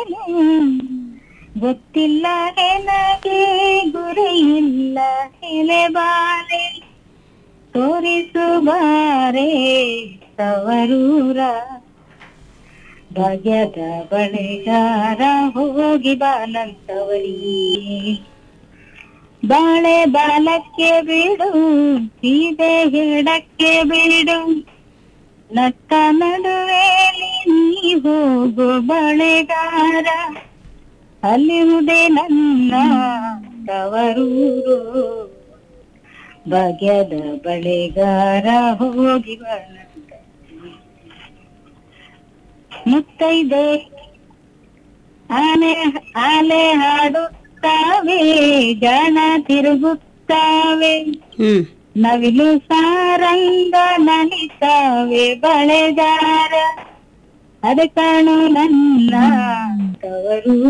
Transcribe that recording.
ಏನು ಗೊತ್ತಿಲ್ಲ ನನಗೆ ಗುರಿಯಿಲ್ಲ ಎಲೆ ಬಾರೆ ತೋರಿಸು ಬಾರೆ ತವರೂರ ಭಾಗ್ಯದ ಬಳೆಗಾರ ಹೋಗಿ ಬಾನಂತವರಿ ಬಾಳೆ ಬಾಲಕ್ಕೆ ಬಿಡು ಸೀದೆ ಹೇಳಕ್ಕೆ ಬಿಡು ನಕ್ಕ ನಡುವೆಲಿ ನೀ ಹೋಗು ಬಳೆಗಾರ ಅಲ್ಲಿರುವುದೇ ನನ್ನ ತವರೂರು ಭಾಗ್ಯದ ಬಳೆಗಾರ ಹೋಗಿ ಬಾನಂತ ಮುತ್ತೈದೆ ಆನೆ ಆಲೆ ಹಾಡುತ್ತಾವೆ ಜನ ತಿರುಗುತ್ತಾವೆ ಹ್ಮ್ ನವಿಲು ಸಾರಂಗ ನಲಿತಾವೆ ಬಳೆಗಾರ ಅದ ಕಾಣು ನನ್ನ ತವರು